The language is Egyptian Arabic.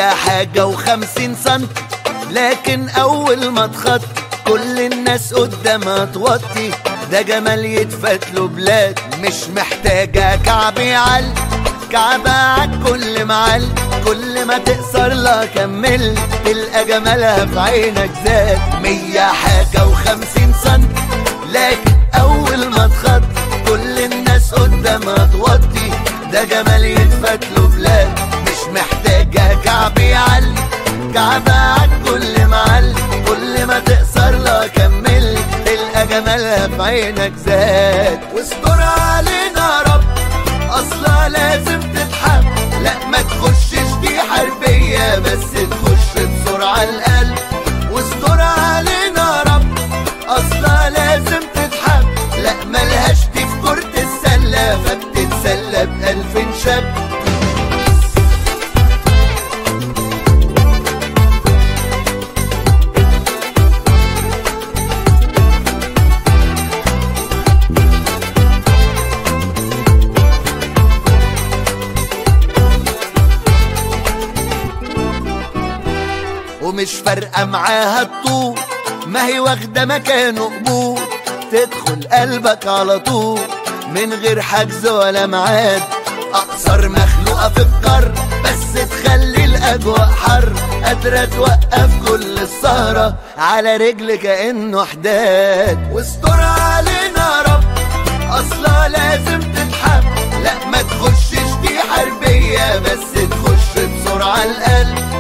مية حاجة وخمسين سنت لكن أول ما تخط كل الناس قدامها توطي ده جمال يتفات له بلاد مش محتاجة كعب يعل كعبة عالكل معل كل ما تقصر لها كمل تلقى جمالها في عينك زاد مية حاجة وخمسين سنت لكن أول ما تخط كل الناس قدامها توطي ده جمال يتفات له بلاد مش محتاجة كعب يعل كعبة عالكل معل كل ما تقصر لها كمل تلقى جمالها في عينك زاد واستر علينا رب اصلا لازم تتحب لا ما تخشش دي حربية بس تخش بسرعة القلب واستر علينا رب اصلا لازم تتحب لا ملهاش دي في كرة السلة فبتتسلى بألف شاب ومش فارقة معاها الطول ما هي واخدة مكانه قبول تدخل قلبك على طول من غير حجز ولا ميعاد أقصر مخلوقة في القار بس تخلي الأجواء حر قادرة توقف كل السهرة على رجل كأنه حداد واستر علينا رب أصلا لازم تتحب لا ما تخشش دي حربية بس تخش بسرعة القلب